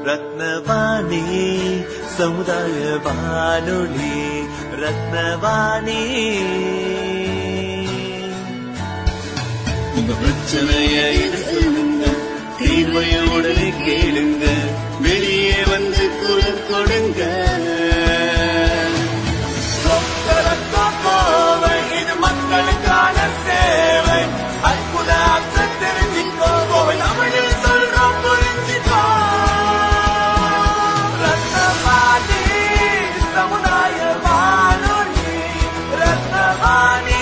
ரத்னவாணி சமுதாய வானொலி ரத்னவாணி உங்க பிரச்சனைய சொல்லுங்க தீர்வைய உடனே கேளுங்க வெளியே வந்து குரல் கொடுங்க கோவை, இது மக்களுக்கான சேவை அற்புத அர்த்தம் தெரிஞ்சுக்கோ கோவை தமிழில் சொல்றோம் புரிஞ்சுக்கோ ரத்னவாணி சமுதாய வானொலி ரத்னவாணி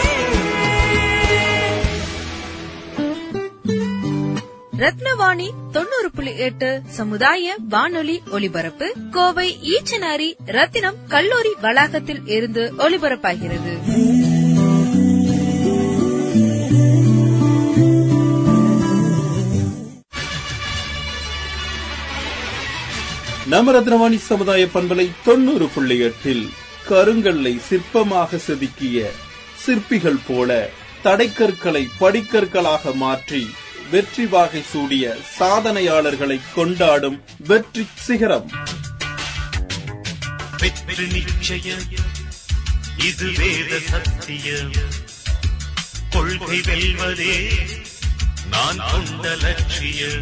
ரத்னவாணி தொண்ணூறு புள்ளி எட்டு சமுதாய வானொலி ஒலிபரப்பு கோவை ஈச்சனாரி ரத்தினம் கல்லூரி வளாகத்தில் இருந்து ஒலிபரப்பாகிறது நம்ம ரத்னவாணி சமுதாய பண்பலை தொண்ணூறு புள்ளி எட்டில் கருங்கல்லை சிற்பமாக செதுக்கிய சிற்பிகள் போல தடைக்கற்களை படிக்கற்களாக மாற்றி வெற்றி வாகை சூடிய சாதனையாளர்களை கொண்டாடும் வெற்றி சிகரம் வெற்றி நிச்சயம் இது வேத சத்தியம் கொள்கை வெல்வதே நான் கொண்ட லட்சியம்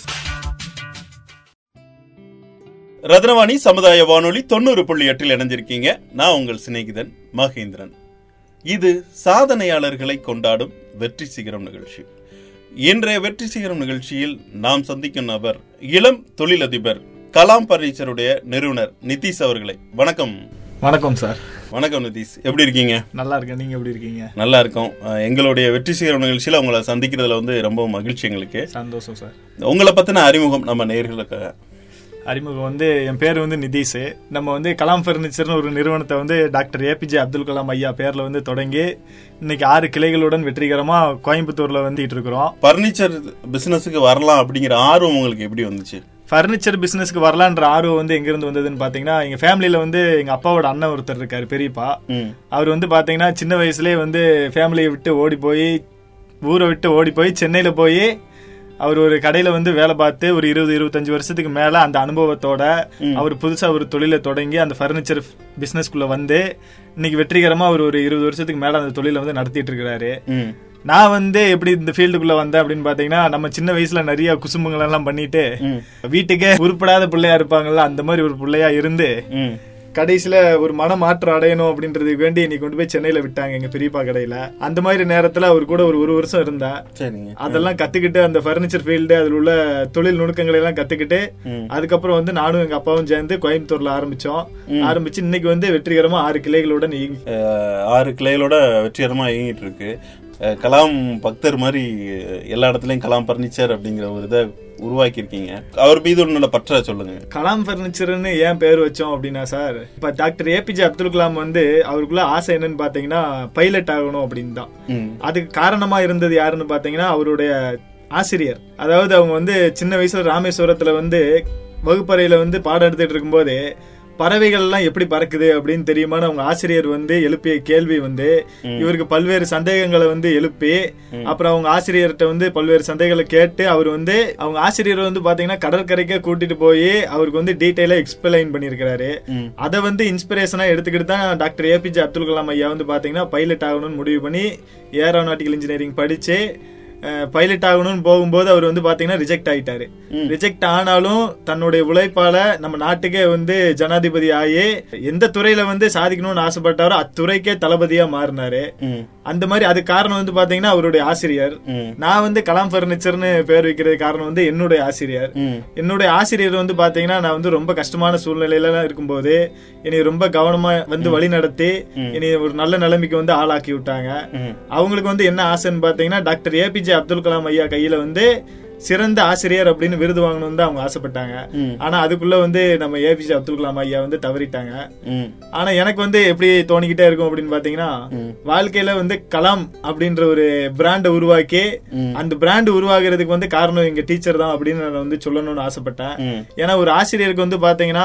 ரத்னவாணி சமுதாய வானொலி தொண்ணூறு புள்ளி எட்டில் இணைஞ்சிருக்கீங்க நான் உங்கள் சிநேகிதன் மகேந்திரன் இது சாதனையாளர்களை கொண்டாடும் வெற்றி சிகரம் நிகழ்ச்சி இன்றைய வெற்றி சிகரம் நிகழ்ச்சியில் நாம் சந்திக்கும் நபர் இளம் தொழிலதிபர் கலாம் பர்னிச்சருடைய நிறுவனர் நிதிஷ் அவர்களை வணக்கம் வணக்கம் சார் வணக்கம் நிதிஷ் எப்படி இருக்கீங்க நல்லா இருக்கேன் நீங்க எப்படி இருக்கீங்க நல்லா இருக்கோம் அஹ், எங்களுடைய வெற்றி சிகரம் நிகழ்ச்சியில உங்களை சந்திக்கிறதுல வந்து ரொம்ப மகிழ்ச்சி எங்களுக்கு சந்தோஷம் சார் உங்களை பத்தின அறிமுகம் நம்ம நேர்களுக்கு அறிமுகம் வந்து என் பேர் வந்து நிதிஷ் நம்ம வந்து கலாம் ஃபர்னிச்சர்னு ஒரு நிறுவனத்தை வந்து டாக்டர் ஏபிஜே அப்துல் கலாம் ஐயா பேர்ல வந்து தொடங்கி இன்னைக்கு ஆறு கிளைகளுடன் வெற்றிகரமா கோயம்புத்தூர்ல வந்துட்டு இருக்கிறோம் பர்னிச்சர் பிசினஸுக்கு வரலாம் அப்படிங்கிற ஆர்வம் உங்களுக்கு எப்படி வந்துச்சு ஃபர்னிச்சர் பிசினஸ்க்கு வரலான்ற ஆர்வம் வந்து எங்கிருந்து வந்ததுன்னு பாத்தீங்கன்னா எங்க ஃபேமிலியில வந்து எங்க அப்பாவோட அண்ணன் ஒருத்தர் இருக்காரு பெரியப்பா ம் அவர் வந்து பாத்தீங்கன்னா சின்ன வயசுலயே வந்து ஃபேமிலியை விட்டு ஓடி போய் ஊரை விட்டு ஓடி போய் சென்னையில போய் அவர் ஒரு கடையில வந்து வேலை பார்த்து ஒரு இருபது இருபத்தஞ்சு வருஷத்துக்கு மேல அந்த அனுபவத்தோட அவர் புதுசா ஒரு தொழிலை தொடங்கி அந்த ஃபர்னிச்சர் பிசினஸ்க்குள்ள வந்து இன்னைக்கு வெற்றிகரமா அவர் ஒரு இருபது வருஷத்துக்கு மேல அந்த தொழிலை வந்து நடத்திட்டு இருக்கிறாரு ம் நான் வந்து எப்படி இந்த ஃபீல்டுக்குள்ள வந்தேன் அப்படின்னு பாத்தீங்கன்னா நம்ம சின்ன வயசுல நிறைய குசும்புங்கள் எல்லாம் பண்ணிட்டு ம். வீட்டுக்கே உருப்படாத பிள்ளையா இருப்பாங்கல்ல அந்த மாதிரி ஒரு பிள்ளையா இருந்து ம் கடைசியில ஒரு மன மாற்றம் அடையணும் அப்படின்றதுக்கு வேண்டி இன்னைக்கு கொண்டு போய் சென்னையில விட்டாங்க எங்க பெரியப்பா கடையில அந்த மாதிரி நேரத்துல அவர் கூட ஒரு ஒரு வருஷம் இருந்தேன் சரிங்க அதெல்லாம் கத்துக்கிட்டு அந்த ஃபர்னிச்சர் ஃபீல்டு அதுல உள்ள தொழில் நுணுக்கங்களை எல்லாம் கத்துக்கிட்டு ம். அதுக்கப்புறம் வந்து நானும் எங்க அப்பாவும் சேர்ந்து கோயம்புத்தூர்ல ஆரம்பிச்சோம் ஆரம்பிச்சு இன்னைக்கு வந்து வெற்றிகரமா ஆறு கிளைகளுடன் இயங்கி- அஹ், ஆறு கிளைகளோட வெற்றிகரமா இயங்கிட்டு இருக்கு அஹ், கலாம் பக்தர் மாதிரி அஹ், எல்லா இடத்துலயும் கலாம் பர்னிச்சர் அப்படிங்கிற ஒரு இதை உருவாக்கி இருக்கீங்க அவர் மீது உள்ள பற்ற சொல்லுங்க கலாம் ஃபர்னிச்சர்னு ஏன் பேர் வச்சோம் அப்படின்னா சார் இப்ப டாக்டர் ஏபிஜே அப்துல் கலாம் வந்து அவருக்குள்ள ஆசை என்னன்னு பாத்தீங்கன்னா பைலட் ஆகணும் அப்படின்னு தான் ம் அதுக்கு காரணமா இருந்தது யாருன்னு பாத்தீங்கன்னா அவருடைய ஆசிரியர் அதாவது அவங்க வந்து சின்ன வயசுல ராமேஸ்வரத்துல வந்து வகுப்பறையில வந்து பாடம் எடுத்துட்டு இருக்கும்போது பறவைகள் எல்லாம் எப்படி பறக்குது அப்படின்னு தெரியுமான்னு அவங்க ஆசிரியர் வந்து எழுப்பிய கேள்வி வந்து இவருக்கு பல்வேறு சந்தேகங்களை வந்து எழுப்பி அப்புறம் அவங்க ஆசிரியர்கிட்ட வந்து பல்வேறு சந்தேகங்களை கேட்டு அவர் வந்து அவங்க ஆசிரியர் வந்து பாத்தீங்கன்னா கடற்கரைக்கே கூட்டிட்டு போய் அவருக்கு வந்து டீட்டெயிலா எக்ஸ்பிளைன் பண்ணியிருக்கிறாரு அதை வந்து இன்ஸ்பிரேஷனா எடுத்துக்கிட்டு தான் டாக்டர் ஏபிஜே அப்துல் கலாம் ஐயா வந்து பாத்தீங்கன்னா பைலட் ஆகணும்னு முடிவு பண்ணி ஏரோநாட்டிக்கல் இன்ஜினியரிங் படிச்சு பைலட் ஆகணும்னு போகும்போது அவர் வந்து பாத்தீங்கன்னா ரிஜெக்ட் ஆயிட்டாரு ரிஜெக்ட் ஆனாலும் தன்னுடைய உழைப்பால நம்ம நாட்டுக்கே வந்து ஜனாதிபதி ஆகி எந்த துறையில வந்து சாதிக்கணும்னு ஆசைப்பட்டாரோ அத்துறைக்கே தளபதியா மாறினாரு ம் அந்த மாதிரி அது காரணம் வந்து பாத்தீங்கன்னா அவருடைய ஆசிரியர் ம் நான் வந்து கலாம் பர்னிச்சர்னு பேர் வைக்கிறது காரணம் வந்து என்னுடைய ஆசிரியர் ம் என்னுடைய ஆசிரியர் வந்து பாத்தீங்கன்னா நான் வந்து ரொம்ப கஷ்டமான சூழ்நிலையில எல்லாம் இருக்கும்போது என்னை ரொம்ப கவனமா வந்து வழி நடத்தி என்னை ஒரு நல்ல நிலைமைக்கு வந்து ஆளாக்கி விட்டாங்க ம். அவங்களுக்கு வந்து என்ன ஆசைன்னு பாத்தீங்கன்னா டாக்டர் ஏபிஜே அப்துல் கலாம் ஐயா கையில வந்து சிறந்த ஆசிரியர் அப்படின்னு விருது வாங்கணும்னு தான் அவங்க ஆசைப்பட்டாங்க ம். ஆனா அதுக்குள்ள வந்து நம்ம ஏபிஜே அப்துல் கலாம் ஐயா வந்து தவறிட்டாங்க ம் ஆனா எனக்கு வந்து எப்படி தோணிக்கிட்டே இருக்கும் அப்படின்னு பாத்தீங்கன்னா வாழ்க்கையில வந்து கலாம் அப்படின்ற ஒரு பிராண்டை உருவாக்கி அந்த பிராண்ட் உருவாகிறதுக்கு வந்து காரணம் எங்க டீச்சர் தான் அப்படின்னு நான் வந்து சொல்லணும்னு ஆசைப்பட்டேன் ம். ஏன்னா ஒரு ஆசிரியருக்கு வந்து பாத்தீங்கன்னா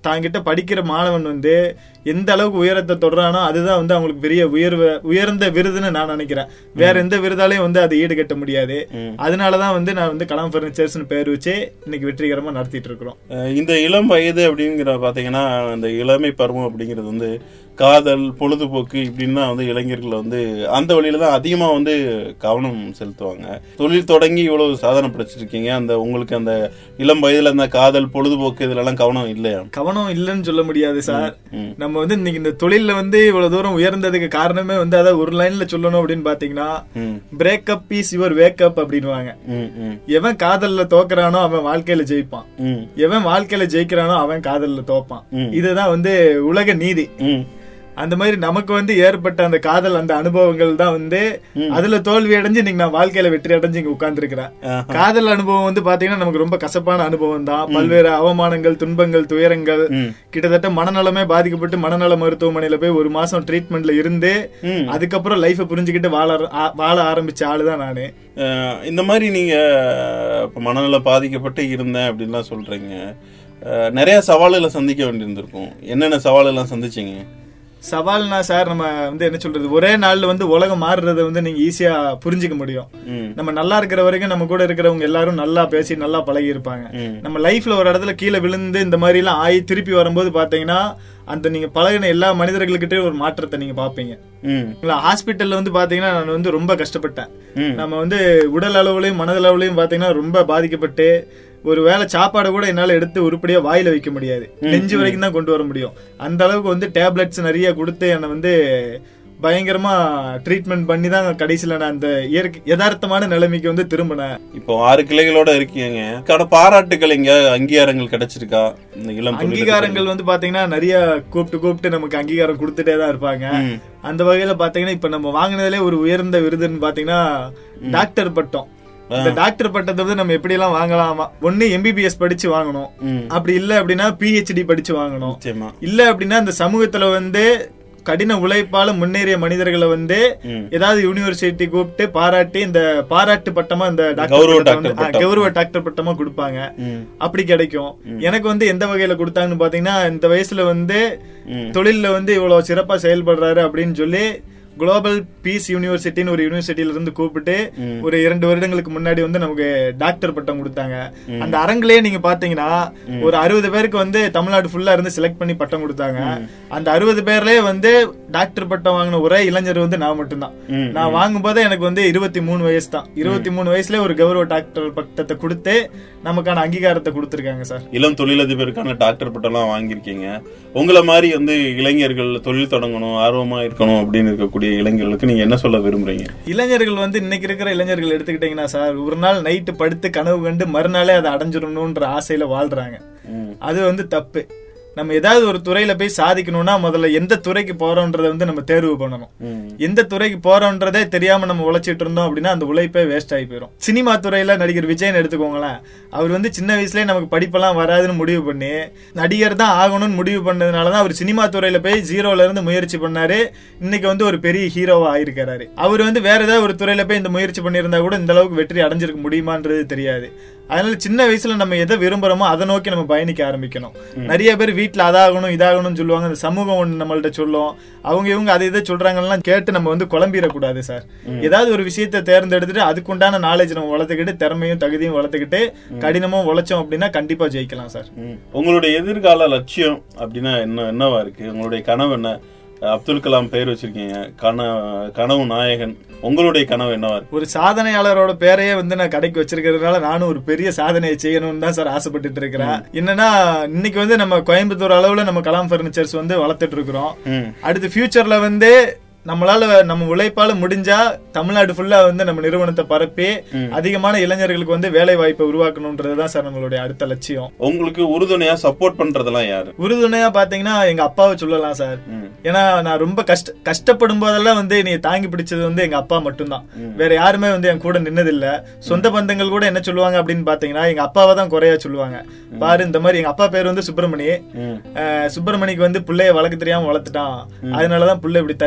தாங்கிட்ட படிக்கிற மாணவன் வந்து எந்த அளவுக்கு உயரத்தை தொடரானோ அதுதான் வந்து அவங்களுக்கு பெரிய உயர்வு உயர்ந்த விருதுன்னு நான் நினைக்கிறேன் வேற எந்த விருதாலையும் வந்து அதை ஈடுகட்ட முடியாது அதனாலதான் வந்து நான் வந்து கலாம் பர்னிச்சர்ஸ்னு பேர் வச்சு இன்னைக்கு வெற்றிகரமா நடத்திட்டு இருக்கிறோம் அஹ் இந்த இளம் வயது அப்படிங்கிற பாத்தீங்கன்னா இந்த இளமை பருவம் அப்படிங்கிறது வந்து காதல் பொழுதுபோக்கு இப்படின்னா வந்து இளைஞர்கள் வந்து அந்த வழியில தான் அதிகமா வந்து கவனம் செலுத்துவாங்க தொழில் தொடங்கி இவ்வளவு சாதனை படைச்சிருக்கீங்க அந்த உங்களுக்கு அந்த இளம் வயதுல அந்த காதல் பொழுதுபோக்கு இதுல எல்லாம் கவனம் இல்லையா கவனம் இல்லைன்னு சொல்ல முடியாது சார் ம். நம்ம வந்து இன்னைக்கு இந்த தொழில்ல வந்து இவ்வளவு தூரம் உயர்ந்ததுக்கு காரணமே வந்து அதாவது ஒரு லைன்ல சொல்லணும் அப்படின்னு பாத்தீங்கன்னா ம், பிரேக்கப் இஸ் யுவர் வேக்கப் அப்படின்னுவாங்க ம், ம், எவன் காதல்ல தோக்குறானோ அவன் வாழ்க்கையில ஜெயிப்பான் ம், எவன் வாழ்க்கையில ஜெயிக்கிறானோ அவன் காதல்ல தோப்பான் ம். இதுதான் வந்து உலக நீதி ம். அந்த மாதிரி நமக்கு வந்து ஏற்பட்ட அந்த காதல் அந்த அனுபவங்கள் தான் வந்து அதுல தோல்வி அடைஞ்சு இன்னைக்கு நான் வாழ்க்கையில வெற்றி அடைஞ்சு இங்க உட்கார்ந்துருக்கிறேன் ஆஹா. காதல் அனுபவம் வந்து பாத்தீங்கன்னா நமக்கு ரொம்ப கசப்பான அனுபவம் தான் பல்வேறு அவமானங்கள் துன்பங்கள் துயரங்கள் ம். கிட்டத்தட்ட மனநலமே பாதிக்கப்பட்டு மனநல மருத்துவமனையில போய் ஒரு மாசம் ட்ரீட்மெண்ட்ல இருந்து ம். அதுக்கப்புறம் லைஃப புரிஞ்சுக்கிட்டு வாழ ஆ- வாழ ஆரம்பிச்ச ஆளுதான் நானு அஹ் இந்த மாதிரி நீங்க இப்ப மனநல பாதிக்கப்பட்டு இருந்தேன் அப்படின்லாம் சொல்றீங்க அஹ் நிறைய சவால்களை சந்திக்க வேண்டியிருந்திருக்கும் என்னென்ன சவாலெல்லாம் சந்திச்சீங்க சவால்னா சார் நம்ம வந்து என்ன சொல்றது ஒரே நாள்ல வந்து உலகம் மாறுறத வந்து நீங்க ஈஸியா புரிஞ்சுக்க முடியும் ம். நம்ம நல்லா இருக்கிற வரைக்கும் நம்ம கூட இருக்கிறவங்க எல்லாரும் நல்லா பேசி நல்லா பழகி இருப்பாங்க ம். நம்ம லைஃப்ல ஒரு இடத்துல கீழே விழுந்து இந்த மாதிரி எல்லாம் ஆகி திருப்பி வரும்போது பாத்தீங்கன்னா அந்த நீங்க பழகின எல்லா மனிதர்கள்கிட்டயும் ஒரு மாற்றத்தை நீங்க பாப்பீங்க ம். ஹாஸ்பிட்டல்ல வந்து பாத்தீங்கன்னா நான் வந்து ரொம்ப கஷ்டப்பட்டேன் ம். நம்ம வந்து உடல் அளவுலயும் மனதளவுலயும் பாத்தீங்கன்னா ரொம்ப பாதிக்கப்பட்டு ஒரு வேளை சாப்பாடு கூட என்னால எடுத்து உருப்படியா வாயில வைக்க முடியாது நெஞ்சு வரைக்கும் தான் கொண்டு வர முடியும் அந்த அளவுக்கு வந்து டேப்லெட்ஸ் நிறைய கொடுத்து என்னை வந்து பயங்கரமா ட்ரீட்மெண்ட் பண்ணி தான் கடைசியில நான் அந்த இயற்கை யதார்த்தமான நிலைமைக்கு வந்து திரும்பினேன் இப்போ ஆறு கிளைகளோட இருக்கீங்க அதுக்கான பாராட்டுகள் எங்க அங்கீகாரங்கள் கிடைச்சிருக்கா இந்த இளம் தொழில் அங்கீகாரங்கள் வந்து பாத்தீங்கன்னா நிறைய கூப்பிட்டு கூப்பிட்டு நமக்கு அங்கீகாரம் கொடுத்துட்டே தான் இருப்பாங்க ம். அந்த வகையில பாத்தீங்கன்னா இப்ப நம்ம வாங்கினதுலே ஒரு உயர்ந்த விருதுன்னு பாத்தீங்கன்னா டாக்டர் பட்டம் இந்த டாக்டர் பட்டத்தை வந்து நம்ம எப்படி எல்லாம் வாங்கலாமா ஒண்ணு எம்பிபிஎஸ் படிச்சு வாங்கணும் ம். அப்படி இல்ல அப்படின்னா பிஹெச்டி படிச்சு வாங்கணும் நிச்சயமா இல்ல அப்படின்னா இந்த சமூகத்துல வந்து கடின உழைப்பால முன்னேறிய மனிதர்களை வந்து ம். ஏதாவது யூனிவர்சிட்டி கூப்பிட்டு பாராட்டி இந்த பாராட்டு பட்டமா இந்த டாக்டர் கௌரவ பட்டத்தை வந்து- டாக்டர் ஆ, கௌரவ டாக்டர் பட்டமா கொடுப்பாங்க ம். அப்படி கிடைக்கும் எனக்கு வந்து எந்த வகையில கொடுத்தாங்கன்னு பாத்தீங்கன்னா இந்த வயசுல வந்து ம். தொழில்ல வந்து இவ்வளவு சிறப்பா செயல்படுறாரு அப்படின்னு சொல்லி குளோபல் பீஸ் யூனிவர்சிட்டின்னு ஒரு யூனிவர்சிட்டியில இருந்து கூப்பிட்டு ஒரு இரண்டு வருடங்களுக்கு முன்னாடி வந்து நமக்கு டாக்டர் பட்டம் கொடுத்தாங்க அந்த அரங்கிலேயே நீங்க பாத்தீங்கன்னா ஒரு அறுபது பேருக்கு வந்து தமிழ்நாடு ஃபுல்லா இருந்து செலக்ட் பண்ணி பட்டம் கொடுத்தாங்க அந்த அறுபது பேர்லயே வந்து டாக்டர் பட்டம் வாங்கின ஒரே இளைஞர் வந்து நான் மட்டும்தான் ம். நான் வாங்கும்போது எனக்கு வந்து இருபத்தி மூணு வயசு தான் இருபத்தி மூணு வயசுல ஒரு கௌரவ டாக்டர் பட்டத்தை கொடுத்து நமக்கான அங்கீகாரத்தை கொடுத்திருக்காங்க சார் இளம் தொழிலதிபருக்கான டாக்டர் பட்டம்லாம் வாங்கியிருக்கீங்க உங்களை மாதிரி வந்து இளைஞர்கள் தொழில் தொடங்கணும் ஆர்வமா இருக்கணும் அப்படின்னு இருக்கக்கூடிய இளைஞர்களுக்கு நீங்க என்ன சொல்ல விரும்புறீங்க இளைஞர்கள் வந்து இன்னைக்கு இருக்கிற இளைஞர்கள் எடுத்துக்கிட்டீங்கன்னா சார் ஒரு நாள் நைட்டு படுத்து கனவு கண்டு மறுநாளே அதை அடைஞ்சிடணும்ன்ற ஆசையில வாழ்றாங்க ம். அது வந்து தப்பு நம்ம ஏதாவது ஒரு துறையில போய் சாதிக்கணும்னா முதல்ல எந்த துறைக்கு போறோம்ன்றதை வந்து நம்ம தேர்வு பண்ணணும் ம். எந்த துறைக்கு போறோம்ன்றதே தெரியாம நம்ம உழைச்சிட்டு இருந்தோம் அப்படின்னா அந்த உழைப்பே வேஸ்ட் ஆகி போயிடும் சினிமா துறையில நடிகர் விஜயன் எடுத்துக்கோங்களேன் அவர் வந்து சின்ன வயசுலயே நமக்கு படிப்பெல்லாம் வராதுன்னு முடிவு பண்ணி நடிகர் தான் ஆகணும்னு முடிவு பண்ணதுனாலதான் அவர் சினிமா துறையில போய் ஜீரோல இருந்து முயற்சி பண்ணாரு இன்னைக்கு வந்து ஒரு பெரிய ஹீரோவா ஆயிருக்காரு அவர் வந்து வேற ஏதாவது ஒரு துறையில போய் இந்த முயற்சி பண்ணியிருந்தா கூட இந்த அளவுக்கு வெற்றி அடைஞ்சிருக்க முடியுமான்றது தெரியாது அதனால சின்ன வயசுல நம்ம எதை விரும்புறோமோ அதை நோக்கி நம்ம பயணிக்க ஆரம்பிக்கணும் நிறைய பேர் வீட்டுல அதாகணும் இதாகணும்னு சொல்லுவாங்க அந்த சமூகம் ஒண்ணு நம்மள்ட்ட சொல்லும் அவங்க இவங்க அதை இதை சொல்றாங்கலாம் கேட்டு நம்ம வந்து குழம்பிடக்கூடாது சார் ஏதாவது ஒரு விஷயத்தை தேர்ந்தெடுத்துட்டு அதுக்குண்டான நாலேஜ் நம்ம வளர்த்துக்கிட்டு திறமையும் தகுதியும் வளர்த்துக்கிட்டு கடினமும் உழைச்சோம் அப்படின்னா கண்டிப்பா ஜெயிக்கலாம் சார் ம். உங்களுடைய எதிர்கால லட்சியம் அப்படின்னா என்ன என்னவா இருக்கு உங்களுடைய கனவு என்ன அப்துல் கலாம் பெயர் வச்சிருக்கீங்க கன கனவு நாயகன் உங்களுடைய கனவு என்னவா இருக்கு ஒரு சாதனையாளரோட பேரையே வந்து நான் கடைக்கு வச்சிருக்கிறதுனால நானும் ஒரு பெரிய சாதனையை செய்யணும்னு தான் சார் ஆசைப்பட்டுட்டு இருக்கிறேன் என்னன்னா இன்னைக்கு வந்து நம்ம கோயம்புத்தூர் அளவுல நம்ம கலாம் பர்னிச்சர்ஸ் வந்து வளர்த்துட்டு இருக்கிறோம் ம். அடுத்து ஃபியூச்சர்ல வந்து நம்மளால நம்ம உழைப்பால முடிஞ்சா தமிழ்நாடு ஃபுல்லா வந்து நம்ம நிறுவனத்தை பரப்பி அதிகமான இளைஞர்களுக்கு வந்து வேலை வாய்ப்பை உருவாக்கணும்ன்றதுதான் சார் நம்மளுடைய அடுத்த லட்சியம் உங்களுக்கு உறுதுணையா சப்போர்ட் பண்றதெல்லாம் யாரு உறுதுணையா பாத்தீங்கன்னா எங்க அப்பாவை சொல்லலாம் சார் ம். ஏன்னா நான் ரொம்ப கஷ்ட கஷ்டப்படும் போதெல்லாம் வந்து நீ தாங்கி பிடிச்சது வந்து எங்க அப்பா மட்டும்தான் வேற யாருமே வந்து என் கூட நின்னதில்ல சொந்த பந்தங்கள் கூட என்ன சொல்லுவாங்க அப்படின்னு பாத்தீங்கன்னா எங்க அப்பாவை தான் குறையா சொல்லுவாங்க பாரு இந்த மாதிரி எங்க அப்பா பேர் வந்து சுப்பிரமணி ம். அஹ், சுப்பிரமணிக்கு வந்து பிள்ளைய வளர்க்க தெரியாம வளர்த்துட்டான் அதனாலதான் புள்ள இப்படி தருதலையா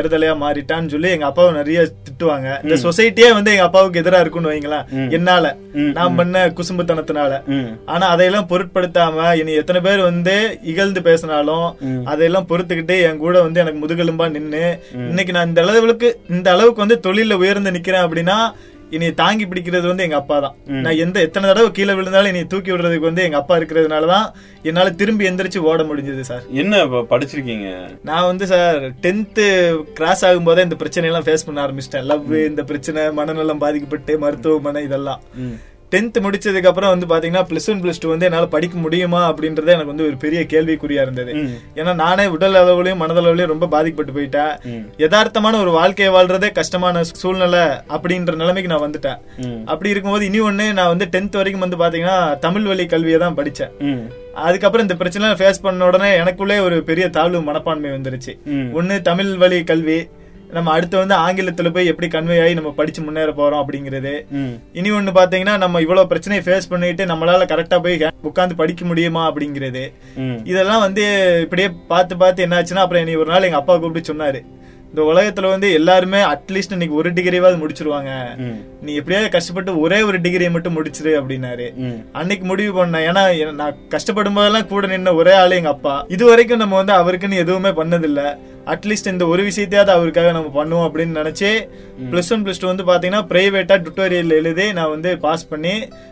மாறிட்டான்னு சொல்லி எங்க அப்பாவை நிறைய திட்டுவாங்க இந்த சொசைட்டியே வந்து எங்க அப்பாவுக்கு எதிரா இருக்கும்னு வைங்களேன் என்னால ம், நான் பண்ண குசும்புத்தனத்தினால ம் ஆனா அதையெல்லாம் பொருட்படுத்தாம இனி எத்தனை பேர் வந்து இகழ்ந்து பேசினாலும் அதையெல்லாம் பொறுத்துக்கிட்டு என் கூட வந்து எனக்கு முதுகெலும்பா நின்னு இன்னைக்கு நான் இந்த அளவுக்கு இந்த அளவுக்கு வந்து தொழில உயர்ந்து நிக்கிறேன் அப்படின்னா இனி தாங்கி பிடிக்கிறது வந்து எங்க அப்பா தான் நான் எந்த எத்தனை தடவை கீழே விழுந்தாலும் இனி தூக்கி விடுறதுக்கு வந்து எங்க அப்பா இருக்கிறதுனாலதான் என்னால திரும்பி எந்திரிச்சு ஓட முடிஞ்சது சார் என்ன இப்ப படிச்சிருக்கீங்க நான் வந்து சார் டென்த்து கிராஸ் ஆகும்போதே இந்த பிரச்சனை எல்லாம் ஃபேஸ் பண்ண ஆரம்பிச்சிட்டேன் லவ் இந்த பிரச்சனை மனநலம் பாதிக்கப்பட்டு மருத்துவமனை இதெல்லாம் டென்த் முடிச்சதுக்கு அப்புறம் வந்து பாத்தீங்கன்னா பிளஸ் ஒன் பிளஸ் டூ வந்து என்னால படிக்க முடியுமா அப்படின்றதே எனக்கு வந்து ஒரு பெரிய கேள்விக்குறியா இருந்தது ம். ஏன்னா நானே உடல் அளவுலயும் மனதளவுலயும் ரொம்ப பாதிக்கப்பட்டு போயிட்டேன் ம். யதார்த்தமான ஒரு வாழ்க்கையை வாழ்றதே கஷ்டமான சூழ்நிலை அப்படின்ற நிலைமைக்கு நான் வந்துட்டேன் ம். அப்படி இருக்கும்போது இனி ஒண்ணு நான் வந்து டென்த் வரைக்கும் வந்து பாத்தீங்கன்னா தமிழ் வழி கல்வியை தான் படிச்சேன் ம் அதுக்கப்புறம் இந்த பிரச்சனை ஃபேஸ் பண்ண உடனே எனக்குள்ளே ஒரு பெரிய தாழ்வு மனப்பான்மை வந்துருச்சு ம். ஒண்ணு தமிழ் வழி கல்வி நம்ம அடுத்து வந்து ஆங்கிலத்துல போய் எப்படி கன்வே ஆகி நம்ம படிச்சு முன்னேற போறோம் அப்படிங்கிறது ம் இனி ஒண்ணு பாத்தீங்கன்னா நம்ம இவ்வளவு பிரச்சனையை ஃபேஸ் பண்ணிட்டு நம்மளால கரெக்டா போய் உட்காந்து படிக்க முடியுமா அப்படிங்கிறது ம் இதெல்லாம் வந்து இப்படியே பார்த்து பார்த்து என்னாச்சுன்னா அப்புறம் என்னை ஒரு நாள் எங்க அப்பா கூப்பிட்டு சொன்னாரு இந்த உலகத்துல வந்து எல்லாருமே அட்லீஸ்ட் இன்னைக்கு ஒரு டிகிரிவாவது முடிச்சிருவாங்க ம் நீ எப்படியாவது கஷ்டப்பட்டு ஒரே ஒரு டிகிரியை மட்டும் முடிச்சிரு அப்படின்னாரு ம் அன்னைக்கு முடிவு பண்ணேன் ஏன்னா எ- நான் கஷ்டப்படும் போதெல்லாம் கூட நின்ன ஒரே ஆளு எங்க அப்பா இது வரைக்கும் நம்ம வந்து அவருக்குன்னு எதுவுமே பண்ணதில்ல அட்லீஸ்ட் இந்த ஒரு விஷயத்தையாவது அவருக்காக நம்ம பண்ணுவோம் அப்படின்னு நினைச்சு பிளஸ் ஒன் பிளஸ் டூ வந்து பாத்தீங்கன்னா பிரைவேட்டா டுட்டோரியல் எழுதி நான் வந்து பாஸ் பண்ணி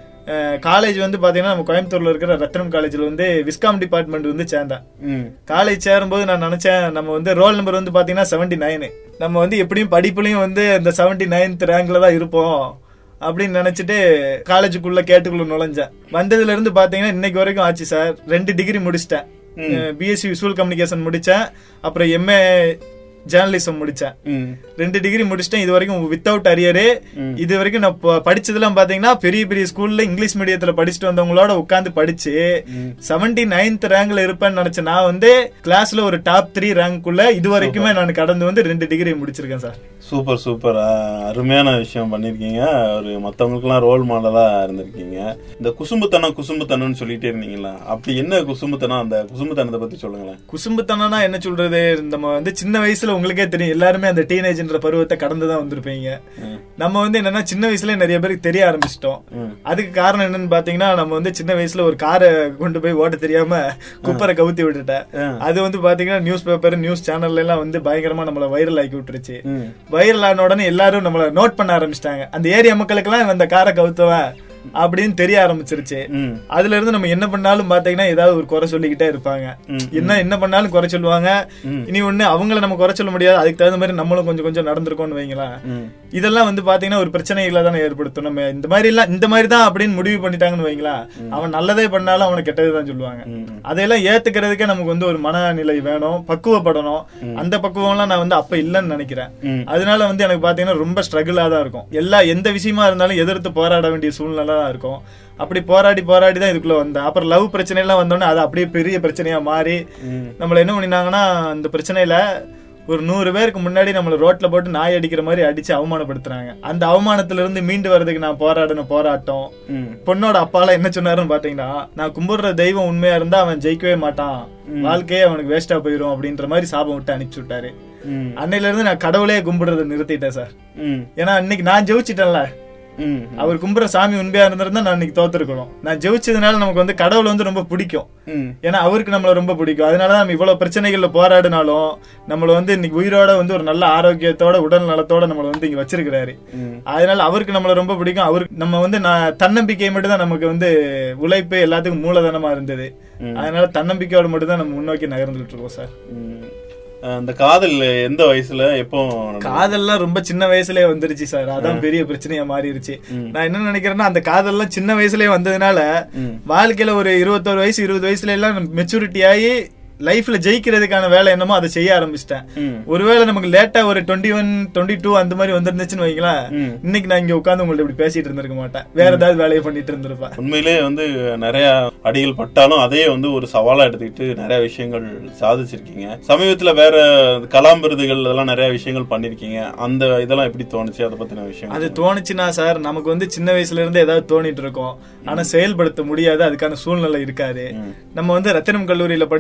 காலேஜ் வந்து பாத்தீங்கன்னா நம்ம கோயம்புத்தூர்ல இருக்கிற ரத்னம் காலேஜ்ல வந்து விஸ்காம் டிபார்ட்மெண்ட் வந்து சேர்ந்தேன் ம் காலேஜ் சேரும்போது நான் நினைச்சேன் நம்ம வந்து ரோல் நம்பர் வந்து பாத்தீங்கன்னா செவன்டி நைனு நம்ம வந்து எப்படியும் படிப்புலயும் வந்து இந்த செவன்டி நைன்த் ரேங்க்ல தான் இருப்போம் அப்படின்னு நினைச்சிட்டு காலேஜுக்குள்ள கேட்டுக்குள்ள நுழைஞ்சேன் வந்ததுல இருந்து பாத்தீங்கன்னா இன்னைக்கு வரைக்கும் ஆச்சு சார் ரெண்டு டிகிரி முடிச்சிட்டேன் பிஎஸ்சி விஷுவல் கம்யூனிகேஷன் முடிச்சேன் அப்புறம் எம்ஏ ஜேர்னலிசம் முடிச்சேன் ம் ரெண்டு டிகிரி முடிச்சிட்டேன் இது வரைக்கும் வித்தவுட் அரியரு இது வரைக்கும் நான் ப- படிச்சதெல்லாம் பாத்தீங்கன்னா பெரிய பெரிய ஸ்கூல்ல இங்கிலீஷ் மீடியத்துல படிச்சுட்டு வந்தவங்களோட உட்கார்ந்து படிச்சு செவன்டி நைன்த் ரேங்க்ல இருப்பேன்னு நினைச்ச நான் வந்து கிளாஸ்ல ஒரு டாப் த்ரீ ரேங்க்குள்ள இது வரைக்குமே நான் கடந்து வந்து ரெண்டு டிகிரி முடிச்சிருக்கேன் சார் சூப்பர் சூப்பர் அஹ், அருமையான விஷயம் பண்ணிருக்கீங்க ஒரு மத்தவங்களுக்குலாம் ரோல் மாடலா இருந்திருக்கீங்க இந்த குசும்புத்தனம் குசும்புத்தனம்னு சொல்லிட்டே இருந்தீங்களா அப்படி என்ன குசும்புத்தனம் அந்த குசும்புத்தனத்தை பத்தி சொல்லுங்களேன் குசும்புத்தனம்னா என்ன சொல்றது நம்ம வந்து சின்ன வயசுல உங்களுக்கே தெரியும் எல்லாருமே அந்த டீனேஜ்ன்ற பருவத்தை கடந்து தான் வந்திருப்பீங்க நம்ம வந்து என்னன்னா சின்ன வயசுல நிறைய பேருக்கு தெரிய ஆரம்பிச்சிட்டோம் அதுக்கு காரணம் என்னன்னு பாத்தீங்கன்னா நம்ம வந்து சின்ன வயசுல ஒரு காரை கொண்டு போய் ஓட்ட தெரியாம குப்பரை கவுத்தி விட்டுட்டேன் அது வந்து பாத்தீங்கன்னா நியூஸ் பேப்பர் நியூஸ் சேனல்ல எல்லாம் வந்து பயங்கரமா நம்மள வைரல் ஆக்கி விட்டுருச்சு ம். வைரல் ஆன உடனே எல்லாரும் நம்மள நோட் பண்ண ஆரம்பிச்சிட்டாங்க அந்த ஏரியா மக்களுக்கு எல்லாம் இந்த காரை கவுத்தவன் அப்படின்னு தெரிய ஆரம்பிச்சிருச்சு ம். அதுல இருந்து நம்ம என்ன பண்ணாலும் பாத்தீங்கன்னா ஏதாவது ஒரு குறை சொல்லிக்கிட்டே இருப்பாங்க என்ன என்ன பண்ணாலும் குறை சொல்லுவாங்க இனி ஒண்ணு அவங்கள நம்ம குறை சொல்ல முடியாது அதுக்கு தகுந்த மாதிரி நம்மளும் கொஞ்சம் கொஞ்சம் நடந்திருக்கோம்னு வைங்களேன் ம். இதெல்லாம் வந்து பாத்தீங்கன்னா ஒரு பிரச்சனைகளை தானே ஏற்படுத்தும் நம்ம இந்த மாதிரி எல்லாம் இந்த மாதிரி தான் அப்படின்னு முடிவு பண்ணிட்டாங்கன்னு வைங்களேன் அவன் நல்லதே பண்ணாலும் அவனை கெட்டது தான் சொல்லுவாங்க அதையெல்லாம் ஏத்துக்கிறதுக்கே நமக்கு வந்து ஒரு மனநிலை வேணும் பக்குவப்படணும் அந்த பக்குவம்லாம் நான் வந்து அப்ப இல்லைன்னு நினைக்கிறேன் ம். அதனால வந்து எனக்கு பாத்தீங்கன்னா ரொம்ப ஸ்ட்ரகிளா தான் இருக்கும் எல்லா எந்த விஷயமா இருந்தாலும் எதிர்த்து போராட வேண்டிய சூழ்நிலை தான் இருக்கும் அப்படி போராடி போராடி தான் இதுக்குள்ள வந்தேன் அப்புறம் லவ் பிரச்சனை எல்லாம் வந்தோடனே அது அப்படியே பெரிய பிரச்சனையா மாறி நம்மள என்ன பண்ணினாங்கன்னா அந்த பிரச்சனையில ஒரு நூறு பேருக்கு முன்னாடி நம்மள ரோட்ல போட்டு நாய் அடிக்கிற மாதிரி அடிச்சு அவமானப்படுத்துறாங்க அந்த அவமானத்துல இருந்து மீண்டு வர்றதுக்கு நான் போராடின போராட்டம் ம். பொண்ணோட அப்பாலாம் என்ன சொன்னாருன்னு பாத்தீங்கன்னா நான் கும்பிடுற தெய்வம் உண்மையா இருந்தா அவன் ஜெயிக்கவே மாட்டான் வாழ்க்கையே அவனுக்கு வேஸ்டா போயிரும் அப்படின்ற மாதிரி சாபம் விட்டு அனுப்பிச்சு விட்டாரு ம். அன்னையில இருந்து நான் கடவுளே கும்பிடுறதை நிறுத்திட்டேன் சார் ம். ஏன்னா இன்னைக்கு நான் ஜெயிச்சிட்டேன்ல ம். அவர் கும்பிடுற சாமி உண்மையா இருந்திருந்தா நான் இன்னைக்கு தோத்துருக்கணும் நான் ஜெயிச்சதுனால நமக்கு வந்து கடவுள் வந்து ரொம்ப பிடிக்கும் ம். ஏன்னா அவருக்கு நம்மள ரொம்ப பிடிக்கும் அதனால நம்ம இவ்வளவு பிரச்சனைகள்ல போராடினாலும் நம்மள வந்து இன்னைக்கு உயிரோட வந்து ஒரு நல்ல ஆரோக்கியத்தோட உடல் நலத்தோட நம்மள வந்து இங்க வச்சிருக்கிறாரு ம். அதனால அவருக்கு நம்மள ரொம்ப பிடிக்கும் அவருக்கு நம்ம வந்து நான் தன்னம்பிக்கை மட்டும் தான் நமக்கு வந்து உழைப்பு எல்லாத்துக்கும் மூலதனமா இருந்தது அதனால தன்னம்பிக்கையோட மட்டும் தான் நம்ம முன்னோக்கி நகர்ந்துட்டு இருக்கோம் சார் ம். அஹ், இந்த காதல் எந்த வயசுல எப்போ நடந்தது? காதல்லாம் ரொம்ப சின்ன வயசுலயே வந்துருச்சு சார் அதான் பெரிய பிரச்சனையா மாறிடுச்சு நான் என்ன நினைக்கிறேன்னா அந்த காதல்லாம் சின்ன வயசுலயே வந்ததுனால வாழ்க்கையில ஒரு இருபத்தோரு வயசு இருபது வயசுல எல்லாம் மெச்சூரிட்டி ஆகி லைஃப்ல ஜெயிக்கிறதுக்கான வேலை என்னமோ அதை செய்ய ஆரம்பிச்சிட்டேன் ம். ஒருவேளை நமக்கு லேட்டா ஒரு டுவெண்ட்டி ஒன் டுவெண்ட்டி டூ அந்த மாதிரி வந்திருந்துச்சுன்னு வைங்களேன் ம். இன்னைக்கு நான் இங்க உட்கார்ந்து உங்கள்ட்ட இப்படி பேசிட்டு இருந்திருக்க மாட்டேன் வேற ஏதாவது வேலையை பண்ணிட்டு இருந்திருப்பேன் உண்மையிலே வந்து நிறைய அடிகள் பட்டாலும் அதையே வந்து ஒரு சவாலா எடுத்துக்கிட்டு நிறைய விஷயங்கள் சாதிச்சிருக்கீங்க சமீபத்துல வேற கலாம் விருதுகள் இதெல்லாம் நிறைய விஷயங்கள் பண்ணிருக்கீங்க அந்த இதெல்லாம் எப்படி தோணுச்சு அதை பத்தின விஷயம் அது தோணுச்சுன்னா சார் நமக்கு வந்து சின்ன வயசுல இருந்து ஏதாவது தோணிட்டு இருக்கோம் ஆனா செயல்படுத்த முடியாது அதுக்கான சூழ்நிலை இருக்காது நம்ம வந்து ரத்தினம் கல்லூரியில படிச்சதுனால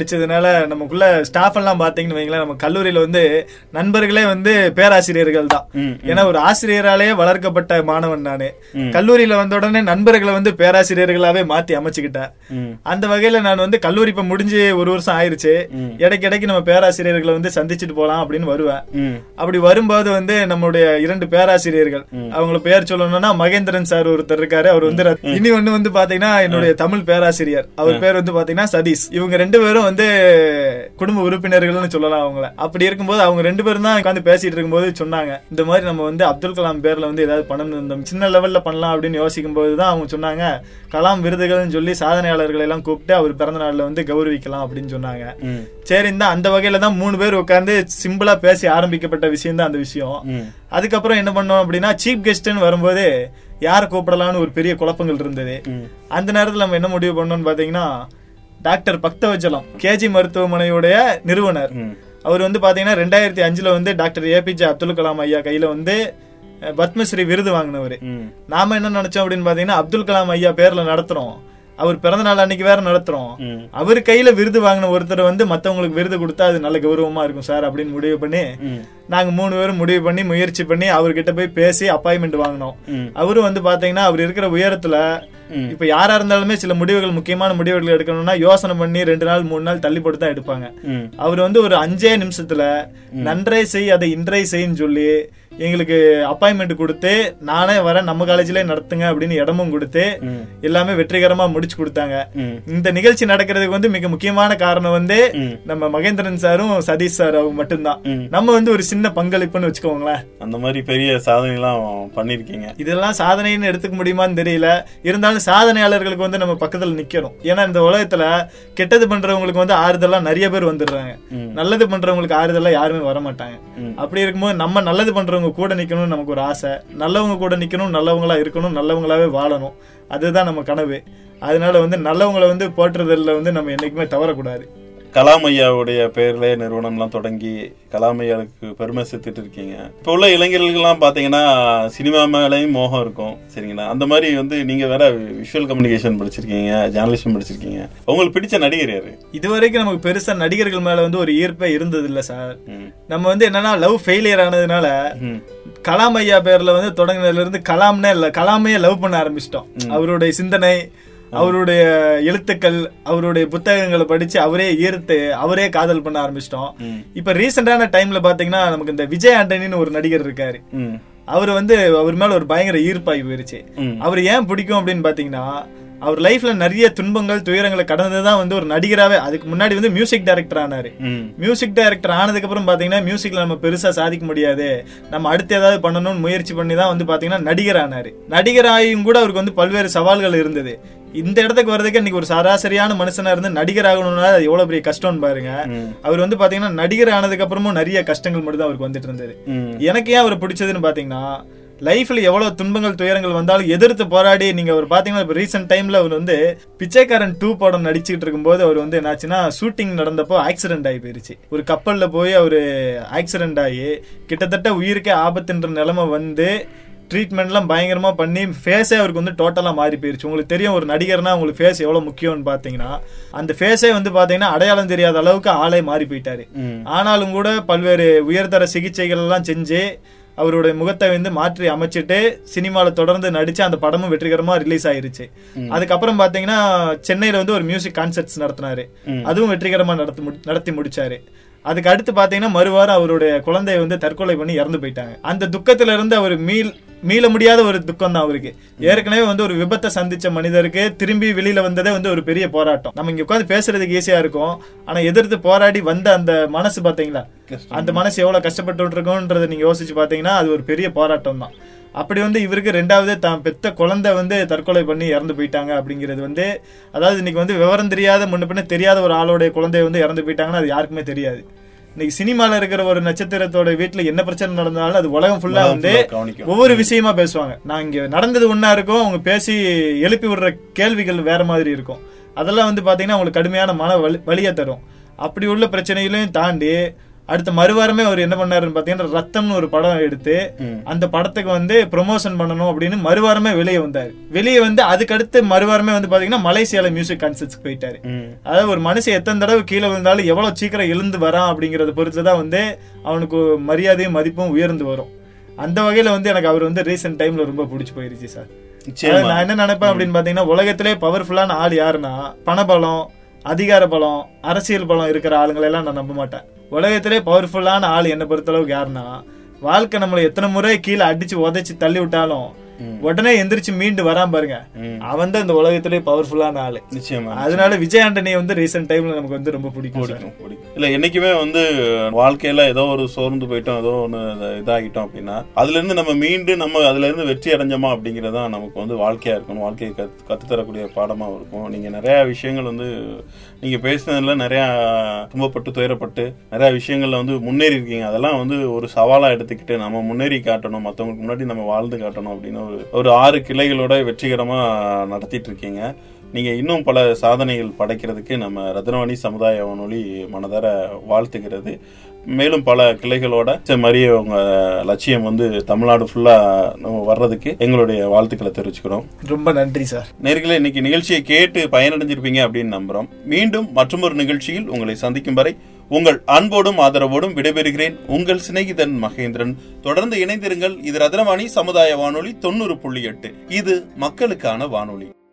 அதனால நமக்குள்ள ஸ்டாஃப் எல்லாம் பாத்தீங்கன்னு வைங்களேன் நம்ம கல்லூரியில வந்து நண்பர்களே வந்து பேராசிரியர்கள் தான் ம், ஏன்னா ஒரு ஆசிரியராலேயே வளர்க்கப்பட்ட மாணவன் நானு கல்லூரியில வந்த உடனே நண்பர்களை வந்து பேராசிரியர்களாவே மாத்தி அமைச்சுக்கிட்டேன் ம். அந்த வகையில நான் வந்து கல்லூரி இப்ப முடிஞ்சு ஒரு வருஷம் ஆயிருச்சு இடைக்கு இடைக்கு நம்ம பேராசிரியர்களை வந்து சந்திச்சுட்டு போலாம் அப்படின்னு வருவேன் ம். அப்படி வரும்போது வந்து நம்மளுடைய இரண்டு பேராசிரியர்கள் அவங்கள பெயர் சொல்லணும்னா மகேந்திரன் சார் ஒருத்தர் இருக்காரு அவர் வந்து ரத்- இனி ஒண்ணு வந்து பாத்தீங்கன்னா என்னுடைய தமிழ் பேராசிரியர் அவர் பேர் வந்து பாத்தீங்கன்னா சதீஷ் இவங்க ரெண்டு பேரும் வந்து குடும்ப உறுப்பினர்கள்னு சொல்லலாம் அவங்கள அப்படி இருக்கும்போது அவங்க ரெண்டு பேரும் தான் உட்காந்து பேசிட்டு இருக்கும்போது சொன்னாங்க இந்த மாதிரி நம்ம வந்து அப்துல் கலாம் பேர்ல வந்து ஏதாவது பண்ணணும் இந்த சின்ன லெவல்ல பண்ணலாம் அப்படின்னு யோசிக்கும் போது தான் அவங்க சொன்னாங்க கலாம் விருதுகள்னு சொல்லி சாதனையாளர்களை எல்லாம் கூப்பிட்டு அவர் பிறந்த நாள்ல வந்து கௌரவிக்கலாம் அப்படின்னு சொன்னாங்க ம். சரி இந்த அந்த வகையில தான் மூணு பேர் உட்கார்ந்து சிம்பிளா பேசி ஆரம்பிக்கப்பட்ட விஷயம் தான் அந்த விஷயம் ம். அதுக்கப்புறம் என்ன பண்ணோம் அப்படின்னா சீஃப் கெஸ்ட்னு வரும்போது யாரை கூப்பிடலாம்னு ஒரு பெரிய குழப்பங்கள் இருந்தது அந்த நேரத்துல நம்ம என்ன முடிவு பண்ணோம்னு பாத்தீங்கன்னா டாக்டர் பக்தவச்சலம் கேஜி மருத்துவமனையுடைய நிறுவனர் ம். அவர் வந்து பாத்தீங்கன்னா ரெண்டாயிரத்தி அஞ்சுல வந்து டாக்டர் ஏபிஜே அப்துல் கலாம் ஐயா கையில வந்து அஹ், பத்மஸ்ரீ விருது வாங்கினவர் ம். நாம என்ன நினைச்சோம் அப்படின்னு பாத்தீங்கன்னா அப்துல் கலாம் ஐயா பேர்ல நடத்துறோம் அவர் பிறந்த நாள் அன்னைக்கு வேற நடத்துறோம் ம். அவர் கையில விருது வாங்கின ஒருத்தர் வந்து மத்தவங்களுக்கு விருது கொடுத்தா அது நல்ல கௌரவமா இருக்கும் சார் அப்படின்னு முடிவு பண்ணி ம். நாங்க மூணு பேரும் முடிவு பண்ணி முயற்சி பண்ணி அவர்கிட்ட போய் பேசி அப்பாயின்மெண்ட் வாங்கினோம் ம். அவரும் வந்து பாத்தீங்கன்னா அவர் இருக்கிற உயரத்துல ம். இப்ப யாரா இருந்தாலுமே சில முடிவுகள் முக்கியமான முடிவுகள் எடுக்கணும்னா யோசனை பண்ணி ரெண்டு நாள் மூணு நாள் தள்ளி போட்டு தான் எடுப்பாங்க ம். அவர் வந்து ஒரு அஞ்சே நிமிஷத்துல நன்றே செய் அதை இன்றை செய்ன்னு சொல்லி எங்களுக்கு அப்பாயின்மெண்ட் கொடுத்து நானே வரேன் நம்ம காலேஜ்லயே நடத்துங்க அப்படின்னு இடமும் கொடுத்து ம். எல்லாமே வெற்றிகரமா முடிச்சு கொடுத்தாங்க ம். இந்த நிகழ்ச்சி நடக்கிறதுக்கு வந்து மிக முக்கியமான காரணம் வந்து ம். நம்ம மகேந்திரன் சாரும் சதீஷ் சார் அவங்க மட்டும்தான் ம். நம்ம வந்து ஒரு சின்ன பங்களிப்புன்னு வச்சுக்கோங்களேன் அந்த மாதிரி பெரிய சாதனைலாம் பண்ணிருக்கீங்க இதெல்லாம் சாதனைன்னு எடுத்துக்க முடியுமான்னு தெரியல இருந்தாலும் சாதனையாளர்களுக்கு வந்து நம்ம பக்கத்துல நிக்கணும் ஏன்னா இந்த உலகத்துல கெட்டது பண்றவங்களுக்கு வந்து ஆறுதலா நிறைய பேர் வந்துடுறாங்க ம். நல்லது பண்றவங்களுக்கு ஆறுதலா யாருமே வர மாட்டாங்க ம். அப்படி இருக்கும்போது நம்ம நல்லது பண்றவங்க கூட நிக்கணும்னு நமக்கு ஒரு ஆசை நல்லவங்க கூட நிக்கணும் நல்லவங்களா இருக்கணும் நல்லவங்களாவே வாழணும் அதுதான் நம்ம கனவு அதனால வந்து நல்லவங்களை வந்து போற்றுறதுல வந்து நம்ம என்னைக்குமே தவறக்கூடாது கலாம் ஐயாவுடைய பெயர்ல நிறுவனம்லாம் தொடங்கி கலாம் ஐயாவுக்கு பெருமை சேர்த்துட்டு இருக்கீங்க இப்போ உள்ள இளைஞர்களுக்கெல்லாம் பாத்தீங்கன்னா சினிமா மேலேயும் மோகம் இருக்கும் சரிங்களா அந்த மாதிரி வந்து நீங்க வேற விஷுவல் கம்யூனிகேஷன் படிச்சிருக்கீங்க ஜேர்னலிசம் படிச்சிருக்கீங்க உங்களுக்கு பிடிச்ச நடிகர் யாரு இதுவரைக்கும் நமக்கு பெருசா நடிகர்கள் மேல வந்து ஒரு ஈர்ப்பே இருந்தது இல்ல சார் ம். நம்ம வந்து என்னன்னா லவ் ஃபெயிலியர் ஆனதுனால ம். கலாம் ஐயா பேர்ல வந்து தொடங்கினதுல இருந்து கலாம்னே இல்ல கலாமையே லவ் பண்ண ஆரம்பிச்சிட்டோம் அவருடைய சிந்தனை அவருடைய எழுத்துக்கள் அவருடைய புத்தகங்களை படிச்சு அவரே ஈர்த்து அவரே காதல் பண்ண ஆரம்பிச்சிட்டோம் ம். இப்ப ரீசெண்டான டைம்ல பாத்தீங்கன்னா நமக்கு இந்த விஜய் ஆண்டனின்னு ஒரு நடிகர் இருக்காரு ம். அவர் வந்து அவர் மேல ஒரு பயங்கர ஈர்ப்பாகி போயிருச்சு ம். அவர் ஏன் பிடிக்கும் அப்படின்னு பாத்தீங்கன்னா அவர் லைஃப்ல நிறைய துன்பங்கள் துயரங்களை கடந்துதான் வந்து ஒரு நடிகராவே அதுக்கு முன்னாடி வந்து மியூசிக் டைரக்டர் ஆனாரு ம். மியூசிக் டைரக்டர் ஆனதுக்கு அப்புறம் பாத்தீங்கன்னா மியூசிக்ல நம்ம பெருசா சாதிக்க முடியாது நம்ம அடுத்து ஏதாவது பண்ணணும்னு முயற்சி பண்ணி தான் வந்து பாத்தீங்கன்னா நடிகர் ஆனாரு நடிகர் ஆகியும் கூட அவருக்கு வந்து பல்வேறு சவால்கள் இருந்தது இந்த இடத்துக்கு வர்றதுக்கு இன்னைக்கு ஒரு சராசரியான மனுஷனா இருந்து நடிகர் ஆகணும்னா அது எவ்வளவு பெரிய கஷ்டம்னு பாருங்க ம். அவர் வந்து பாத்தீங்கன்னா நடிகர் ஆனதுக்கு அப்புறமும் நிறைய கஷ்டங்கள் மட்டும் தான் அவருக்கு வந்துட்டு இருந்தது ம். எனக்கு ஏன் அவர் பிடிச்சதுன்னு பாத்தீங்கன்னா லைஃப்ல எவ்வளவு துன்பங்கள் துயரங்கள் வந்தாலும் எதிர்த்து போராடி நீங்க அவர் பாத்தீங்கன்னா இப்ப ரீசெண்ட் டைம்ல அவர் வந்து பிச்சைக்காரன் டூ படம் நடிச்சுட்டு இருக்கும்போது அவர் வந்து என்னாச்சுன்னா ஷூட்டிங் நடந்தப்போ ஆக்சிடென்ட் ஆகி போயிருச்சு ஒரு கப்பல்ல போய் அவரு ஆக்சிடென்ட் ஆகி கிட்டத்தட்ட உயிருக்கே ஆபத்துன்ற நிலைமை வந்து ட்ரீட்மெண்ட்லாம் பயங்கரமா பண்ணி ஃபேஸே அவருக்கு வந்து டோட்டலா மாறி போயிருச்சு உங்களுக்கு தெரியும் ஒரு நடிகர்னா உங்களுக்கு ஃபேஸ் எவ்வளவு முக்கியம்னு பாத்தீங்கன்னா அந்த ஃபேஸே வந்து பாத்தீங்கன்னா அடையாளம் தெரியாத அளவுக்கு ஆளே மாறி போயிட்டாரு ம். ஆனாலும் கூட பல்வேறு உயர்தர சிகிச்சைகள் எல்லாம் செஞ்சு அவருடைய முகத்தை வந்து மாற்றி அமைச்சிட்டு சினிமால தொடர்ந்து நடிச்சு அந்த படமும் வெற்றிகரமா ரிலீஸ் ஆயிருச்சு அதுக்கப்புறம் பாத்தீங்கன்னா சென்னையில வந்து ஒரு மியூசிக் கான்சர்ட்ஸ் நடத்தினாரு அதுவும் வெற்றிகரமா நடத்தி முடி- நடத்தி முடிச்சாரு அதுக்கு அடுத்து பாத்தீங்கன்னா மறுவாரம் அவருடைய குழந்தைய வந்து தற்கொலை பண்ணி இறந்து போயிட்டாங்க அந்த துக்கத்துல இருந்து அவர் மீள் மீள முடியாத ஒரு துக்கம் தான் அவருக்கு ஏற்கனவே வந்து ஒரு விபத்தை சந்திச்ச மனிதருக்கு திரும்பி வெளியில வந்ததே வந்து ஒரு பெரிய போராட்டம் நம்ம இங்க உட்காந்து பேசுறதுக்கு ஈஸியா இருக்கும் ஆனா எதிர்த்து போராடி வந்த அந்த மனசு பாத்தீங்களா அந்த மனசு எவ்வளவு கஷ்டப்பட்டு இருக்கோன்றதை நீங்க யோசிச்சு பாத்தீங்கன்னா அது ஒரு பெரிய போராட்டம் தான் அப்படி வந்து இவருக்கு ரெண்டாவது தான் பெத்த குழந்தை வந்து தற்கொலை பண்ணி இறந்து போயிட்டாங்க அப்படிங்கிறது வந்து அதாவது இன்னைக்கு வந்து விவரம் தெரியாத முன்ன பின்ன தெரியாத ஒரு ஆளோடைய குழந்தை வந்து இறந்து போயிட்டாங்கன்னா அது யாருக்குமே தெரியாது இன்னைக்கு சினிமால இருக்கிற ஒரு நட்சத்திரத்தோட வீட்டுல என்ன பிரச்சனை நடந்தாலும் அது உலகம் ஃபுல்லா உலகம் வந்து full-ஆ கவனிக்கும். ஒவ்வொரு விஷயமா பேசுவாங்க நான் இங்க நடந்தது ஒண்ணா இருக்கும் அவங்க பேசி எழுப்பி விடுற கேள்விகள் வேற மாதிரி இருக்கும் அதெல்லாம் வந்து பாத்தீங்கன்னா அவங்களுக்கு கடுமையான மன வலி வலியை தரும் அப்படி உள்ள பிரச்சனைகளையும் தாண்டி அடுத்த மறுவாரமே அவர் என்ன பண்ணாருன்னு பாத்தீங்கன்னா ரத்தம்னு ஒரு படம் எடுத்து ம். அந்த படத்துக்கு வந்து ப்ரொமோஷன் பண்ணணும் அப்படின்னு மறுவாரமே வெளியே வந்தாரு வெளியே வந்து அதுக்கடுத்து மறுவாரமே வந்து பாத்தீங்கன்னா மலேசியால மியூசிக் கான்சர்ட்ஸ்க்கு போயிட்டாரு ம். அதாவது ஒரு மனுஷன் எத்தனை தடவை கீழே விழுந்தாலும் எவ்வளவு சீக்கிரம் எழுந்து வரான் அப்படிங்கறத பொறுத்து தான் வந்து அவனுக்கு மரியாதையும் மதிப்பும் உயர்ந்து வரும் அந்த வகையில வந்து எனக்கு அவர் வந்து ரீசெண்ட் டைம்ல ரொம்ப பிடிச்சி போயிருச்சு சார் நிச்சயமா. அதாவது நான் என்ன நினைப்பேன் அப்படின்னு பாத்தீங்கன்னா உலகத்திலே பவர்ஃபுல்லான ஆள் யாருன்னா பணபலம் அதிகார பலம் அரசியல் பலம் இருக்கிற ஆளுங்களை எல்லாம் நான் நம்ப மாட்டேன் உலகத்திலே பவர்ஃபுல்லான ஆள் என்ன பொறுத்தளவுக்கு யாருன்னா வாழ்க்கை நம்மளை எத்தனை முறை கீழே அடிச்சு உதைச்சு தள்ளி விட்டாலும் உடனே எந்திரிச்சு மீண்டு வராம பாருங்க ம். அவன் தான் இந்த உலகத்திலே பவர்ஃபுல்லான ஆளு நிச்சயமா அதனால விஜய் ஆண்டனியை வந்து ரீசெண்ட் டைம்ல நமக்கு வந்து ரொம்ப பிடிக்கும் சார். பிடிக்கும் பிடிக்கும் இல்ல என்னைக்குமே வந்து வாழ்க்கையில ஏதோ ஒரு சோர்ந்து போயிட்டோம் ஏதோ ஒண்ணு இத- இதாகிட்டோம் அப்படின்னா அதுல இருந்து நம்ம மீண்டு நம்ம அதுல இருந்து வெற்றி அடைஞ்சோமா அப்படிங்கறதா நமக்கு வந்து வாழ்க்கையா இருக்கணும் வாழ்க்கையை கத்து கத்து தரக்கூடிய பாடமா இருக்கும் நீங்க நிறைய விஷயங்கள் வந்து நீங்க பேசினதுல நிறைய துன்பப்பட்டு துயரப்பட்டு நிறைய விஷயங்கள்ல வந்து முன்னேறி இருக்கீங்க அதெல்லாம் வந்து ஒரு சவாலா எடுத்துக்கிட்டு நம்ம முன்னேறி காட்டணும் மத்தவங்களுக்கு முன்னாடி நம்ம வாழ்ந்து காட்டணும் அப்படின்னு ஒரு ஒரு ஆறு கிளைகளோட வெற்றிகரமா நடத்திட்டு இருக்கீங்க நீங்க இன்னும் பல சாதனைகள் படைக்கிறதுக்கு நம்ம ரத்னவாணி சமுதாய வானொலி மனதார வாழ்த்துகிறது மேலும் பல கிளைகளோட இந்த மாதிரியே உங்க லட்சியம் வந்து தமிழ்நாடு ஃபுல்லா நம்ம வர்றதுக்கு எங்களுடைய வாழ்த்துக்களை தெரிவிச்சுக்கிறோம் ரொம்ப நன்றி சார் நேர்களே இன்னைக்கு நிகழ்ச்சியை கேட்டு பயனடைஞ்சிருப்பீங்க அப்படின்னு நம்புறோம் மீண்டும் மற்றொரு நிகழ்ச்சியில் உங்களை சந்திக்கும் வரை உங்கள் அன்போடும் ஆதரவோடும் விடைபெறுகிறேன் உங்கள் சிநேகிதன் மகேந்திரன் தொடர்ந்து இணைந்திருங்கள் இது ரத்னவாணி சமுதாய வானொலி தொண்ணூறு புள்ளி எட்டு இது மக்களுக்கான வானொலி